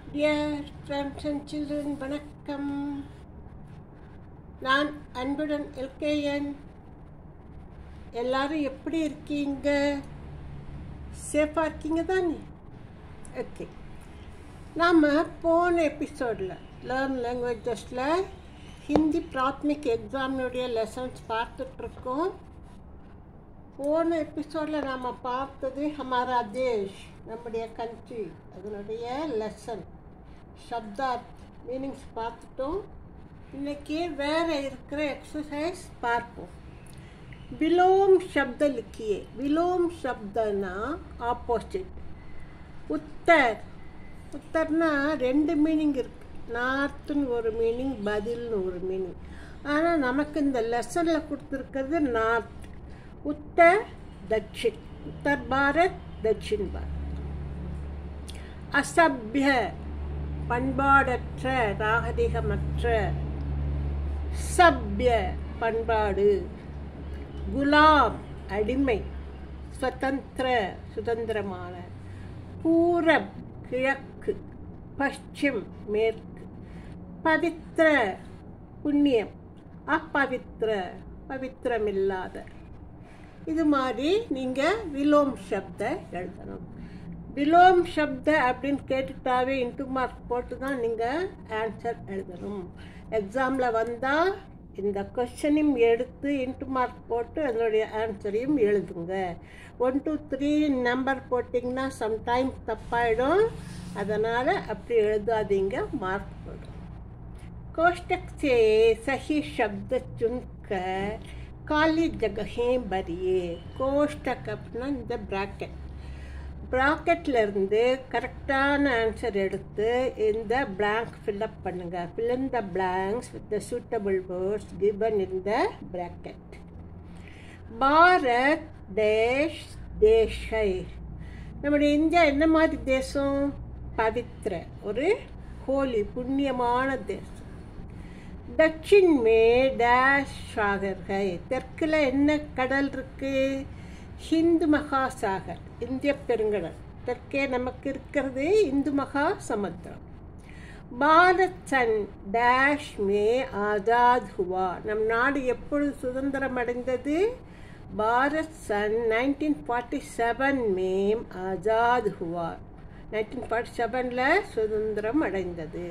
dear friends and children வணக்கம் நான் அன்புடன் எல்கேஎன் எல்லாரும் எப்படி இருக்கீங்க சேஃபாக இருக்கீங்க தானே ஓகே நாம் போன எபிசோடில் லேர்ன் லாங்குவேஜஸில் ஹிந்தி பிராத்மிக் எக்ஸாமினுடைய லெசன்ஸ் பார்த்துட்ருக்கோம் போன எபிசோடில் நாம் பார்த்தது ஹமாரா தேஷ் நம்முடைய கண்ட்ரி அதனுடைய லெசன் சப்தார்த் மீனிங்ஸ் பார்த்துட்டோம் இன்றைக்கி வேறு இருக்கிற எக்ஸசைஸ் பார்ப்போம் விலோம் சப்த லிக்கியே விலோம் சப்தனா ஆப்போசிட் உத்தர் உத்தர்னா ரெண்டு மீனிங் இருக்கு நார்த்துன்னு ஒரு மீனிங் பதில்னு ஒரு மீனிங் ஆனால் நமக்கு இந்த லெசனில் கொடுத்துருக்கிறது நார்த் உத்தர் தட்சின் உத்தர் பாரத் தட்சின் பாரத் அசபிய பண்பாடற்ற நாகரிகமற்ற சப்ய பண்பாடு குலாம் அடிமை ஸ்வதந்திர சுதந்திரமான பூரப் கிழக்கு பஷ்சிம் மேற்கு பவித்திர புண்ணியம் அப்பவித்திர பவித்திரமில்லாத இது மாதிரி நீங்கள் விலோம் சப்த எழுதணும் விலோம் சப்த அப்படின்னு கேட்டுட்டாவே இன்ட்டு மார்க் போட்டு தான் நீங்கள் ஆன்சர் எழுதணும் எக்ஸாமில் வந்தால் இந்த கொஷனையும் எடுத்து இன்ட்டு மார்க் போட்டு அதனுடைய ஆன்சரையும் எழுதுங்க ஒன் டூ த்ரீ நம்பர் போட்டிங்கன்னா சம்டைம் தப்பாயிடும் அதனால் அப்படி எழுதாதீங்க மார்க் போடும் कोष्टक से सही शब्द चुनकर काली जगहें भरिए கோஷ்டக் அப்படின்னா இந்த ப்ராக்கெட் ப்ராக்கெட்லேருந்து கரெக்டான ஆன்சர் எடுத்து இந்த blank ஃபில்அப் பண்ணுங்கள் fill in the blanks with the suitable words given in the bracket Bharat தேஷ் தேஷை நம்முடைய இந்தியா என்ன மாதிரி தேசம் பவித்ர ஒரு ஹோலி புண்ணியமான தேசம் தட்சின் மே டேஷ் சாகர்கள் தெற்கில் என்ன கடல் இருக்கு ஹிந்து மகாசாகர் இந்திய பெருங்கடல் தெற்கே நமக்கு இருக்கிறது இந்து மகா சமுத்திரம் பாரத் சன் டேஷ் மே ஆசாத் ஹுவா நம் நாடு எப்பொழுது சுதந்திரம் அடைந்தது பாரத் சன் நைன்டீன் ஃபார்ட்டி செவன் மேம் ஆசாத் ஹுவா நைன்டீன் ஃபார்ட்டி செவனில் சுதந்திரம் அடைந்தது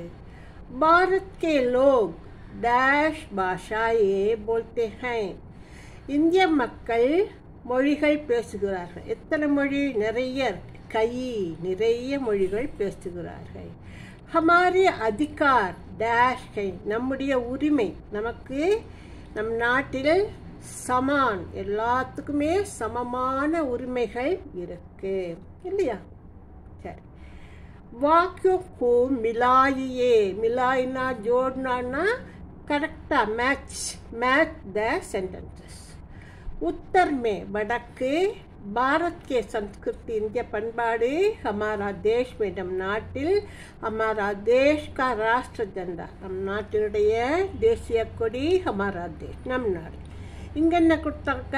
பாரத் கே லோக் டேஷ் பாஷாயே போல்தே ஹேன் இந்திய மக்கள் மொழிகள் பேசுகிறார்கள் எத்தனை மொழி நிறைய கை நிறைய மொழிகள் பேசுகிறார்கள் ஹமாரி அதிகார் டேஷ் கை நம்முடைய உரிமை நமக்கு நம் நாட்டில் சமான் எல்லாத்துக்குமே சமமான உரிமைகள் இருக்கு இல்லையா சரி वाक्यों को मिलाइए मिलाइना जोड़ना करेक्टा मैच मैच द सेंटेंसेस उत्तर में வடக்கு பாரத் கே சன்ஸ்கிருதி இந்திய பண்பாடு ஹமாரா தேஷ் में நம் நாட்டில் ஹமாரா தேஷ் கா ராஷ்டிர ஜெண்டா நம் நாட்டினுடைய தேசிய கொடி ஹமாரா தேஷ் நம் நாடு இங்கே என்ன கொடுத்தாங்க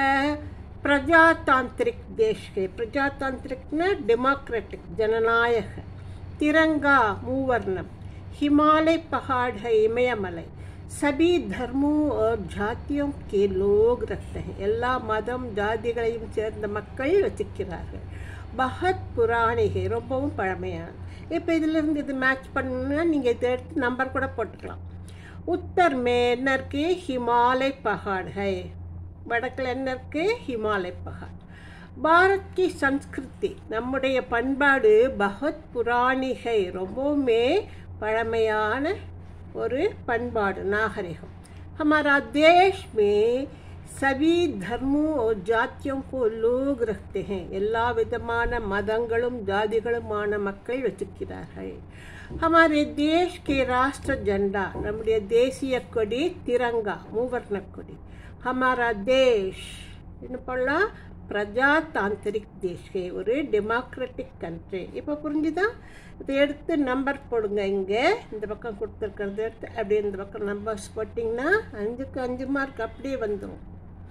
பிரஜாதாந்திரிக் தேஷ் கே பிரஜாதாந்திரிக்னா டெமோக்ராட்டிக் ஜனநாயக तिरंगा मूवर्णम हिमालय पहाड़ है इमयमलय सभी धर्मों और जातियों के लोग रखते हैं எல்லா மதம் ஜாதிகளையும் சேர்ந்த மக்கள் வச்சுக்கிறார்கள் பகத் புராணிகை ரொம்பவும் பழமையான இப்போ இதிலிருந்து இது மேட்ச் பண்ணணும்னா நீங்கள் இதை எடுத்து நம்பர் கூட போட்டுக்கலாம் உத்தர் மே என்ன இருக்கு ஹிமாலய் பகாட் ஹை வடக்கில் என்ன இருக்கு ஹிமாலய் பகாட் பாரத் கி சன்ஸ்கிருதி நம்முடைய பண்பாடு பகத் புராணிகை ரொம்பவுமே பழமையான ஒரு பண்பாடு நாகரிகம் हमारा देश में सभी धर्मों और जातियों को लोग रखते हैं எல்லா விதமான மதங்களும் ஜாதிகளுமான மக்கள் வச்சிருக்கிறார்கள் हमारे देश के राष्ट्र झंडा நம்முடைய தேசிய கொடி திரங்கா மூவர்ண கொடி हमारा देश என்ன பண்ணலாம் பிரஜாதாந்திரிக் தேஷ்கே ஒரு டெமோக்ராட்டிக் கண்ட்ரி இப்போ புரிஞ்சுதா இதை எடுத்து நம்பர் போடுங்க இங்கே இந்த பக்கம் கொடுத்துருக்கிறது எடுத்து அப்படியே இந்த பக்கம் நம்பர்ஸ் போட்டிங்கன்னா அஞ்சுக்கு அஞ்சு மார்க் அப்படியே வந்துடும்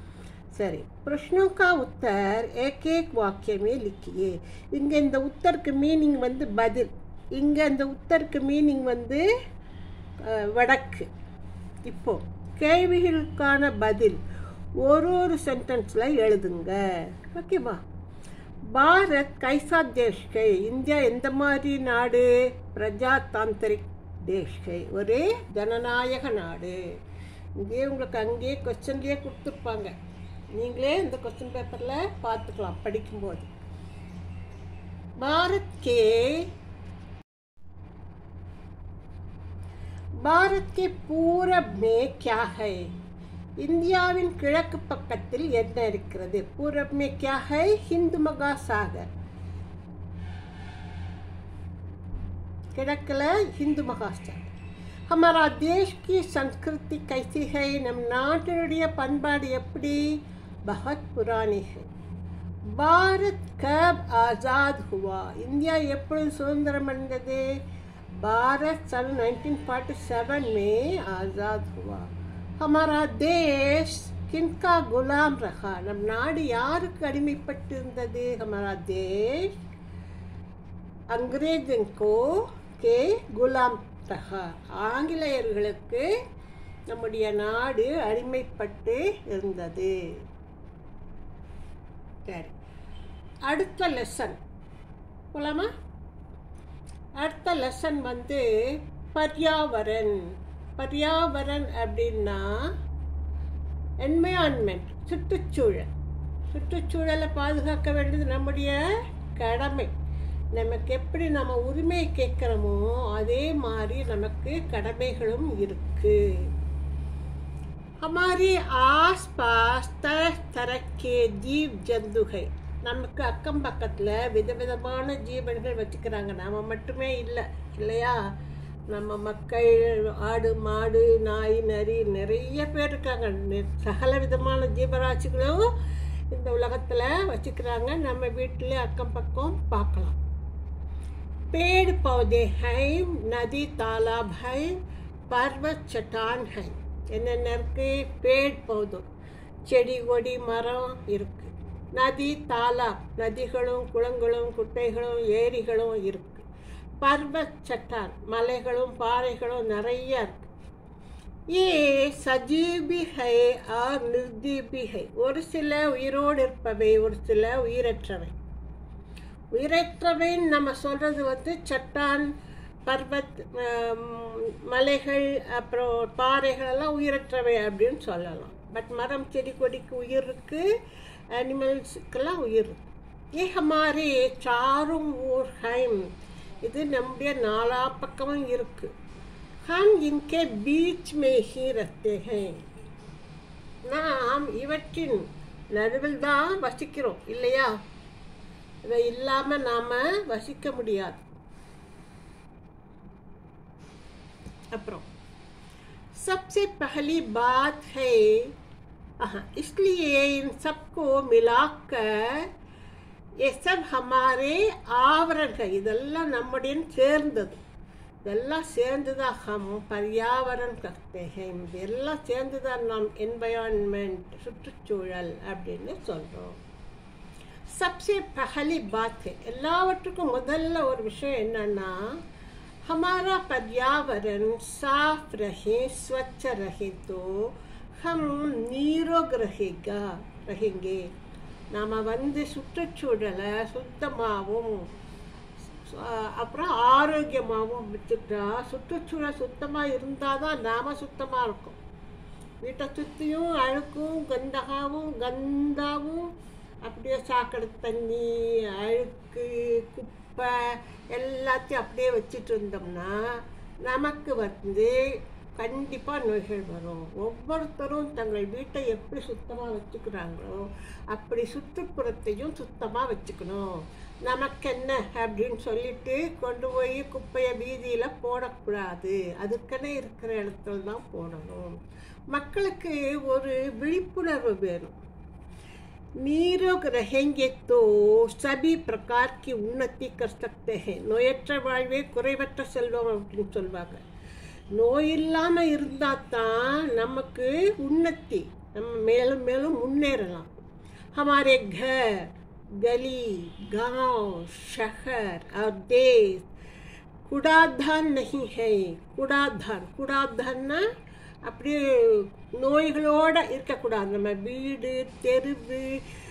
சரி प्रश्नों का उत्तर एक एक वाक्य में लिखिए இங்கே இந்த உத்தருக்கு மீனிங் வந்து பதில் இங்கே இந்த உத்தருக்கு மீனிங் வந்து அஹ், வடக்கு இப்போ கேள்விகளுக்கான பதில் ஒரு ஒரு சென்டென்ஸில் எழுதுங்க ஓகேவா பாரத் கைசா தேஷ்கை இந்தியா எந்த மாதிரி நாடு பிரஜாதாந்திரிக் தேஷ்கை ஒரு ஜனநாயக நாடு இங்கேயே உங்களுக்கு அங்கேயே கொஸ்டின்லேயே கொடுத்துருப்பாங்க நீங்களே இந்த கொஸ்டின் பேப்பரில் பார்த்துக்கலாம் படிக்கும்போது பாரத் கே பாரத் கே பூரப் மே கியா ஹை இந்தியாவின் கிழக்கு பக்கத்தில் என்ன இருக்கிறது பூரப் மே கியா ஹை ஹிந்து மகாசாகர் கிழக்கில் ஹிந்து மகாசாகர் ஹமாரா தேஷ் கி சன்ஸ்கிருதி கைசி ஹை நம் நாட்டினுடைய பண்பாடு எப்படி பகத் புராணி ஹை பாரத் கப் ஆசாத் ஹுவா இந்தியா எப்பொழுது சுதந்திரம் அடைந்தது भारत सन 1947 में आज़ाद हुआ हमारा देश किनका गुलाम रहा நம் நாடு யாருக்கு அடிமைப்பட்டிருந்தது हमारा देश अंग्रेजन को के गुलाम रहा ஆங்கிலேயர்களுக்கு நம்முடைய நாடு அடிமைப்பட்டு இருந்தது சரி அடுத்த லெசன் போலாமா அடுத்த லெசன் வந்து பர்யாவரன் பர்யாவரன் அப்படின்னா என்வயான்மெண்ட் சுற்றுச்சூழல் சுற்றுச்சூழலை பாதுகாக்க வேண்டியது நம்முடைய கடமை நமக்கு எப்படி நம்ம உரிமை கேட்குறோமோ அதே மாதிரி நமக்கு கடமைகளும் இருக்கு हमारे आस पास तरह तरह के जीव जंतु है நமக்கு அக்கம் பக்கத்தில் விதவிதமான ஜீவன்கள் வச்சுக்கிறாங்க நாம் மட்டுமே இல்லை இல்லையா நம்ம மக்கள் ஆடு மாடு நாய் நரி நிறைய பேர் இருக்காங்க நெ- சகல விதமான ஜீவராசிகளும் இந்த உலகத்தில் வச்சுக்கிறாங்க நம்ம வீட்டிலே அக்கம் பக்கம் பார்க்கலாம் पेड़ पौधे हैं नदी तालाब है पर्वत चट्टान है என்னென்ன இருக்கு பேட் பௌதம் செடி கொடி மரம் இருக்கு நதி தாலாப் நதிகளும் குளங்களும் குட்டைகளும் ஏரிகளும் இருக்கு பர்வத் சட்டான் மலைகளும் பாறைகளும் நிறைய இருக்கு ஏ சஜீபி ஹை ஆர் நிர்ஜீபி ஹை ஒரு சில உயிரோடு இருப்பவை ஒரு சில உயிரற்றவை உயிரற்றவைன்னு நம்ம சொல்கிறது வந்து சட்டான் பர்வத் ஆம், மலைகள் அப்புறம் பாறைகள் எல்லாம் உயிரற்றவை அப்படின்னு சொல்லலாம் பட் மரம் செடி கொடிக்கு உயிர் இருக்கு அனிமல்ஸுக்கெல்லாம் உயிர் இருக்கு ஏ ஹமாரே சாரும் ஊர் ஹைம் இது நம்முடைய நாலா பக்கமும் இருக்கு ஹம் இன்கே பீச் மே ஹி ரஹ்தே ஹைன் நாம் இவற்றின் நடுவில் தான் வசிக்கிறோம் இல்லையா இவை இல்லாமல் நாம் வசிக்க முடியாது अप्रो सबसे पहली बात है हाँ इसलिए इन सबको मिलाकर ये सब हमारे आवरण है இதெல்லாம் நம்முடன் சேர்ந்தது இதெல்லாம் சேர்ந்துதான் ஹம் பர்யாவரன் கர்த்தே ஹம் இதெல்லாம் சேர்ந்துதான் நாம் என்வயான்மெண்ட் சுற்றுச்சூழல் அப்படின்னு சொல்கிறோம் सबसे पहली बात है எல்லாவற்றுக்கும் முதல்ல ஒரு விஷயம் என்னன்னா हमारा पर्यावरण साफ रहे स्वच्छ रहे तो हम निरोग रहेगा रहेंगे நாம் வந்து சுற்றுச்சூழலை சுத்தமாகவும் அஹ், அப்புறம் ஆரோக்கியமாகவும் வச்சுட்டா சுற்றுச்சூழல் சுத்தமாக இருந்தால் தான் நாம் சுத்தமாக இருக்கும் வீட்டை சுற்றியும் அழுக்கும் கந்தகாவும் கந்தாவும் அப்படியே சாக்கடை தண்ணி அழுக்கு குப்பை எல்லாத்தையும் அப்படியே வச்சுட்டு இருந்தோம்னா நமக்கு வந்து கண்டிப்பாக நோய்கள் வரும் ஒவ்வொருத்தரும் தங்கள் வீட்டை எப்படி சுத்தமாக வச்சுக்கிறாங்களோ அப்படி சுற்றுப்புறத்தையும் சுத்தமாக வச்சுக்கணும் நமக்கு என்ன அப்படின்னு சொல்லிட்டு கொண்டு போய் குப்பையை வீதியில் போடக்கூடாது அதுக்கென இருக்கிற இடத்துல தான் போடணும் மக்களுக்கு ஒரு விழிப்புணர்வு வேணும் निरोग रहेंगे तो सभी प्रकार की उन्नति कर सकते हैं நோயற்ற வாழ்வே குறைவற்ற செல்வம் அப்படின்னு சொல்லுவாங்க நோய் இல்லாமல் இருந்தால் தான் நமக்கு உன்னத்தி நம்ம மேலும் மேலும் முன்னேறலாம் हमारे घर गली गांव शहर और देश குடாதான் நஹி ஹை குடாதான் குடாதான்னா அப்படியே நோய்களோட இருக்கக்கூடாது நம்ம வீடு தெருவு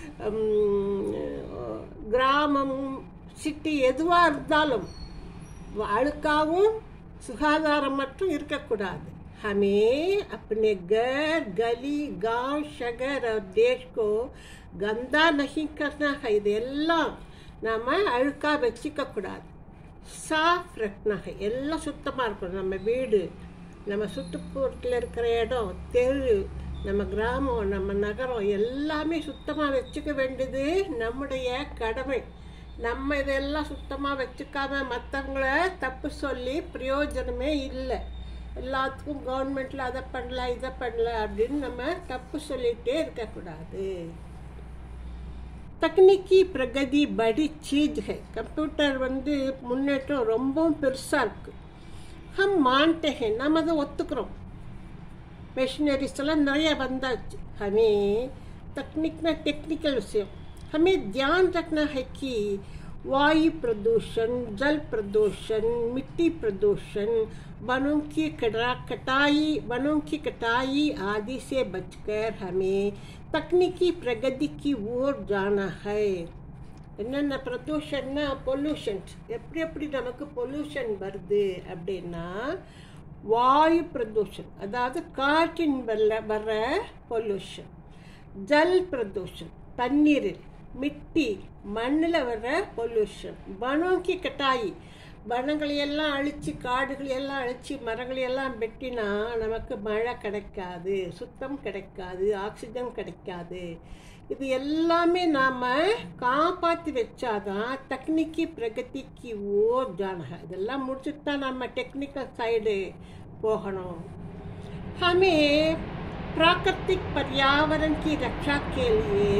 கிராமம் சிட்டி எதுவாக இருந்தாலும் அழுக்காவும் சுகாதாரம் மட்டும் இருக்கக்கூடாது हमें अपने घर गली गांव शहर और देश को गंदा नहीं करना है இதெல்லாம் நாம் அழுக்காக வச்சுக்கக்கூடாது சாஃப் ரக்னா है எல்லாம் சுத்தமாக இருக்கணும் நம்ம வீடு நம்ம சுற்றுப்புறத்தில் இருக்கிற இடம் தெரு நம்ம கிராமம் நம்ம நகரம் எல்லாமே சுத்தமாக வச்சுக்க வேண்டியது நம்முடைய கடமை நம்ம இதெல்லாம் சுத்தமாக வச்சுக்காம மற்றவங்கள தப்பு சொல்லி பிரயோஜனமே இல்லை எல்லாத்துக்கும் கவர்மெண்ட்டில் அதை பண்ணல இதை பண்ணல அப்படின்னு நம்ம தப்பு சொல்லிகிட்டே இருக்கக்கூடாது தக்னிக்கி பிரகதி படி சீஜ் ஹை கம்ப்யூட்டர் வந்து முன்னேற்றம் ரொம்பவும் பெருசாக இருக்குது ஹம் மான்ட்டே ஹே நம்ம அதை ஒத்துக்கிறோம் மிஷினரிஸ் எல்லாம் நிறைய வந்தாச்சு ஹமே तकनीकना टेक्निकल विषय हमें ध्यान रखना है कि वायु प्रदूषण जल प्रदूषण मिट्टी प्रदूषण वनों की कटा कटाई वनों की कटाई आदि से बचकर हमें तकनीकी प्रगति की ओर जाना है என்னென்ன ப்ரதூஷன்னா பொல்யூஷன்ஸ் எப்படி எப்படி நமக்கு பொல்யூஷன் வருது அப்படின்னா வாயு பிரதூஷன் அதாவது காற்றின் வல்ல வர்ற பொல்யூஷன் ஜல் பிரதூஷன் தண்ணீரில் மிட்டி மண்ணில் வர்ற பொல்யூஷன் வனோக்கி கட்டாயி வனங்களையெல்லாம் அழித்து காடுகளையெல்லாம் அழித்து மரங்களையெல்லாம் வெட்டினா நமக்கு மழை கிடைக்காது சுத்தம் கிடைக்காது ஆக்சிஜன் கிடைக்காது இது எல்லாமே நாம் காப்பாற்றி வச்சாதான் தக்னிக்கி பிரகதிக்கு ஓர் ஜானக இதெல்லாம் முடிச்சுட்டு தான் நம்ம டெக்னிக்கல் சைடு போகணும் हमें प्राकृतिक पर्यावरण की रक्षा के लिए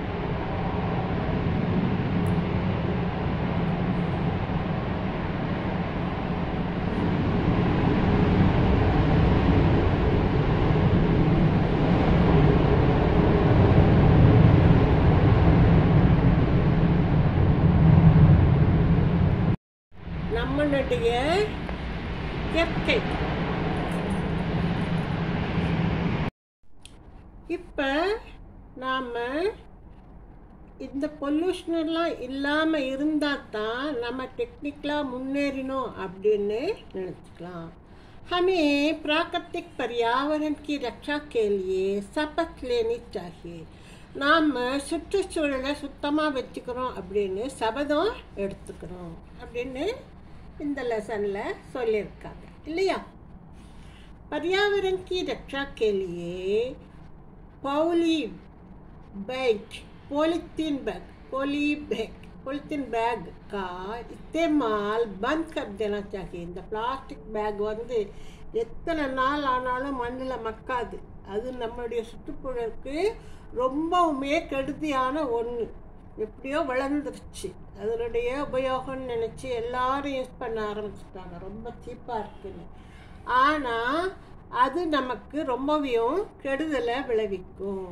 நம்மளுடைய இயற்கை இப்போ நாம் இந்த பொல்யூஷனெல்லாம் இல்லாமல் இருந்தால் தான் நம்ம டெக்னிக்கலாக முன்னேறினோம் அப்படின்னு நினச்சிக்கலாம் हमें प्राकृतिक पर्यावरण की रक्षा के लिए शपथ लेनी चाहिए நாம் சுற்றுச்சூழலை சுத்தமாக வச்சுக்கிறோம் அப்படின்னு சபதம் எடுத்துக்கிறோம் அப்படின்னு இந்த லெசனில் சொல்லியிருக்காங்க இல்லையா पर्यावरण की रक्षा के लिए poly bag polythene bag poly bag polythene bag का इस्तेमाल बंद कर देना चाहिए இந்த பிளாஸ்டிக் பேக் வந்து எத்தனை நாள் ஆனாலும் மண்ணில் மக்காது அது நம்மளுடைய சுற்றுப்புறத்துக்கு ரொம்பவுமே கெடுதியான ஒன்று எப்படியோ வளர்ந்துருச்சு அதனுடைய உபயோகம்னு நினச்சி எல்லாரும் யூஸ் பண்ண ஆரம்பிச்சிட்டாங்க ரொம்ப சீப்பாக இருக்குன்னு ஆனால் அது நமக்கு ரொம்பவும் கெடுதலை விளைவிக்கும்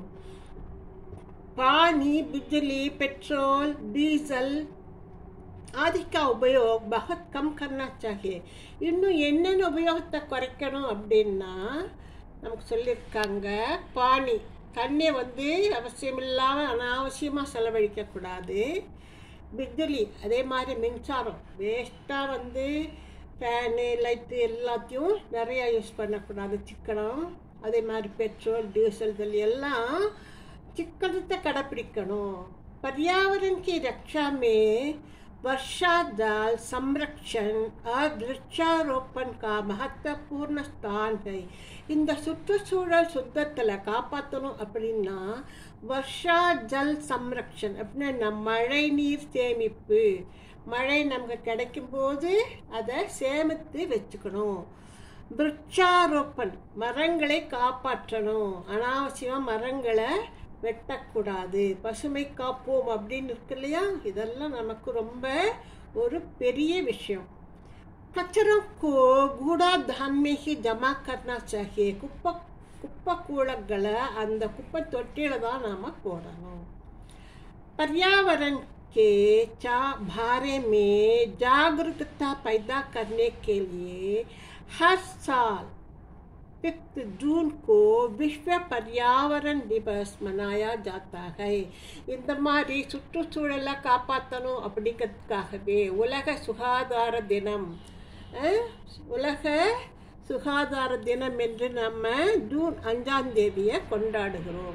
पानी बिजली पेट्रोल डीजल आदि का उपयोग बहुत कम करना चाहिए இன்னும் என்னென்ன உபயோகத்தை குறைக்கணும் அப்படின்னா நமக்கு சொல்லியிருக்காங்க பானி தண்ணியை வந்து அவசியமில்லாமல் அனாவசியமாக செலவழிக்கக்கூடாது பிஜ்லி அதே மாதிரி மின்சாரம் வேஸ்ட்டாக வந்து ஃபேனு லைட்டு எல்லாத்தையும் நிறையா யூஸ் பண்ணக்கூடாது சிக்கனம் அதே மாதிரி பெட்ரோல் டீசல் இதெல் எல்லாம் चिक्कनता कड़पिड़िकणो पर्यावरण की रक्षा में वर्षा जल संरक्षण और वृक्षारोपण का महत्वपूर्ण स्थान है இந்த சுற்றுச்சூழல் சுத்தத்தில் காப்பாற்றணும் அப்படின்னா வருஷா ஜல் சம்ரக்ஷன் அப்படின்னா மழை நீர் சேமிப்பு மழை நமக்கு கிடைக்கும் போது அதை சேமித்து வச்சுக்கணும் விருட்சாரோப்பன் மரங்களை காப்பாற்றணும் அனாவசியமாக மரங்களை வெட்டக்கூடாது பசுமை காப்போம் அப்படின்னு இருக்கு இல்லையா இதெல்லாம் நமக்கு ரொம்ப ஒரு பெரிய விஷயம் கச்சரோं को कूड़ाधान में ही जमा करना चाहिए குப்பை குப்பை கூளங்களை அந்த குப்பை தொட்டியில் தான் நாம் போடணும் पर्यावरण के चा बारे में जागरूकता पैदा करने के लिए हर साल फिफ्थ जून को विश्व पर्यावरण दिवस मनाया जाता है இந்த மாதிரி சுற்றுச்சூழலை காப்பாற்றணும் அப்படிங்கிறதுக்காகவே உலக சுகாதார தினம் அஹ், உலக சுகாதார தினம் என்று நம்ம ஜூன் அஞ்சாம் தேதியை கொண்டாடுகிறோம்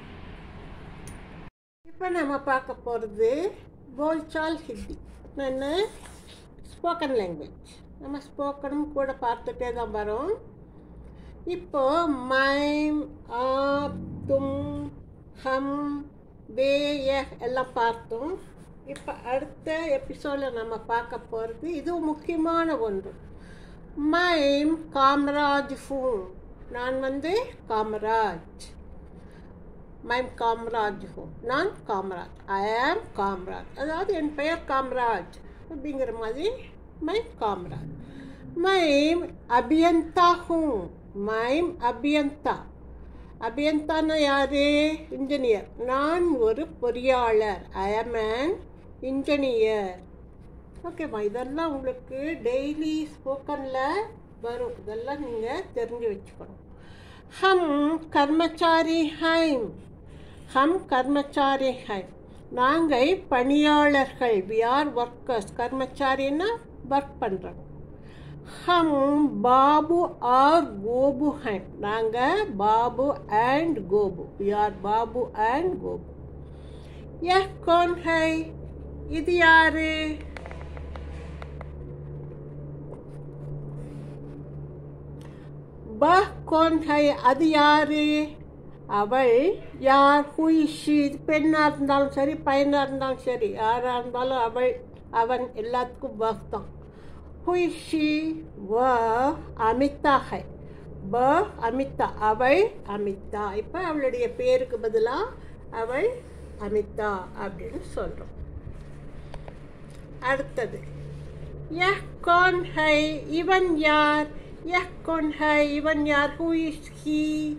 இப்போ நம்ம பார்க்க போகிறது போல்சால் ஹிந்தி என்ன ஸ்போக்கன் லாங்குவேஜ் நம்ம ஸ்போக்கனும் கூட பார்த்துட்டே தான் வரோம் இப்போ மைம் ஆப் தும் ஹம் வே யஹ் எல்லாம் பார்த்தோம் இப்போ அடுத்த எபிசோடில் நம்ம பார்க்க போகிறது இதுவும் முக்கியமான ஒன்று மைம் காமராஜ் ஹூம் நான் வந்து காமராஜ் மைம் காமராஜ் ஹூம் நான் காமராஜ் ஐ ஆம் காமராஜ் அதாவது என் பெயர் காமராஜ் அப்படிங்கிற மாதிரி மைம் காமராஜ் மைம் அபியந்தா ஹூம் மைம் அபியந்தா அபியந்தானா யாரு இன்ஜினியர் நான் ஒரு பொறியாளர் ஐ ஆம் அன் இன்ஜினியர் ஓகேம்மா இதெல்லாம் உங்களுக்கு டெய்லி ஸ்போக்கனில் வரும் இதெல்லாம் நீங்கள் தெரிஞ்சு வச்சுக்கணும் ஹம் கர்மச்சாரி ஹைம் ஹம் கர்மச்சாரி ஹைம் நாங்கள் பணியாளர்கள் வி ஆர் ஒர்க்கர்ஸ் கர்மச்சாரின்னா ஒர்க் பண்ணுறோம் ஹம் பாபு ஆர் கோபு ஹைம் நாங்கள் Babu and Gopu we are Babu and Gopu यह कौन है இது யாரு பஹ் கோன் ஹை அது யாரு அவள் யார் ஹுயிஷி பெண்ணாக இருந்தாலும் சரி பையனாக இருந்தாலும் சரி யாராக இருந்தாலும் அவள் அவன் எல்லாத்துக்கும் பஹ் தான் ஹுயிஷி வ அமிதா ஹை ப அமிதா அவள் அமிதா இப்போ அவளுடைய பேருக்கு பதிலாக அவள் அமிதா அப்படின்னு சொல்கிறோம் அடுத்தது यह कौन है इवन यार यह कौन है इवन यार हु इज ही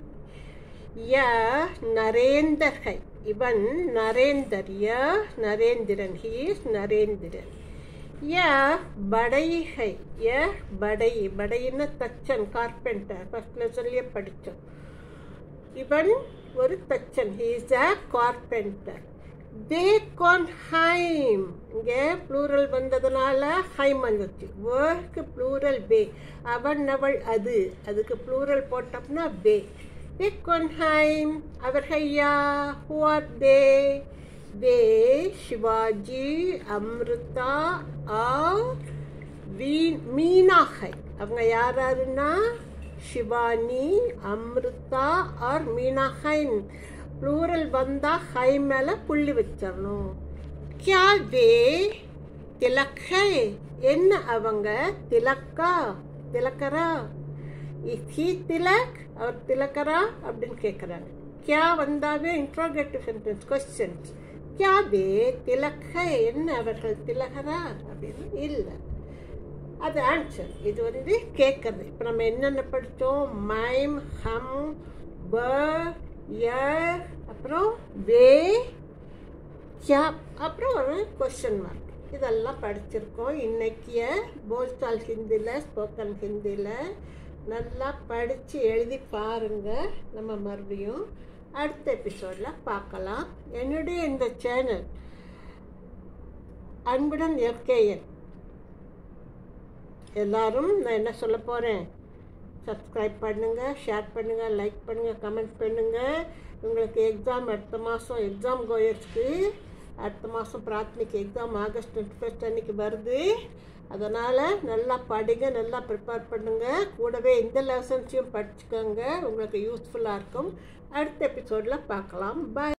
यह नरेंद्र है इवन नरेंद्र यह नरेंद्रन ही इज नरेंद्रन यह बड़ई है यह बड़ई बड़ईன்னு தச்சன் கார்பெண்டர் ஃபர்ஸ்ட் லெசன்லேயே படித்தோம் இவன் ஒரு தச்சன் ஹி இஸ் அ கார்பெண்டர் தே கான் ஹைம் இங்கே ப்ளூரல் வந்ததுனால ஹைம் வந்துச்சு வேர்க்கு ப்ளூரல் பே அவன் அவள் அது அதுக்கு ப்ளூரல் போட்டோம்னா பே தே கான் ஹைம் அவர்கள் யா who are they they Shivaji Amruta ஆர் வீ மீனாகை அவங்க யார் யாருன்னா சிவானி அம்ருதா ஆர் மீனாகைன் ப்ளூரல் வந்தால் ஹை மேலே புள்ளி வச்சிடணும் கியா வே திலக்கை என்ன அவங்க திலக்கா திலக்கரா ஹீ திலக் அவர் திலக்கரா அப்படின்னு கேட்குறாங்க கியா வந்தாவே இன்ட்ரோகேட்டிவ் சென்டென்ஸ் கொஸ்டின்ஸ் கியா வே திலக்கை என்ன அவர்கள் திலகரா அப்படின்னு இல்லை அது ஆன்சர் இது வந்து கேட்குறது இப்போ நம்ம என்னென்ன படித்தோம் மைம் ஹம் ப ய அப்புறம் வே யா அப்புறம் ஒரு கொஸ்டின் மார்க் இதெல்லாம் படிச்சிருக்கோம் இன்னைக்கிய போல்ஸ்டால் ஹிந்தியில் ஸ்போக்கன் ஹிந்தியில் நல்லா படித்து எழுதி பாருங்கள் நம்ம மறுபடியும் அடுத்த எபிசோடில் பார்க்கலாம் என்னுடைய இந்த சேனல் அன்புடன் எஃப்கேஎன் எல்லாரும் நான் என்ன சொல்ல போகிறேன் சப்ஸ்கிரைப் பண்ணுங்கள் ஷேர் பண்ணுங்கள் லைக் பண்ணுங்கள் கமெண்ட் பண்ணுங்கள் உங்களுக்கு எக்ஸாம் அடுத்த மாதம் எக்ஸாம் கோயர்ஸ்க்கு அடுத்த மாதம் Prathmik exam August twenty first அன்றைக்கி வருது அதனால் நல்லா படிங்க நல்லா ப்ரிப்பேர் பண்ணுங்கள் கூடவே இந்த லெசன்ஸையும் படிச்சுக்கோங்க உங்களுக்கு யூஸ்ஃபுல்லாக இருக்கும் அடுத்த எபிசோடில் பார்க்கலாம் பாய்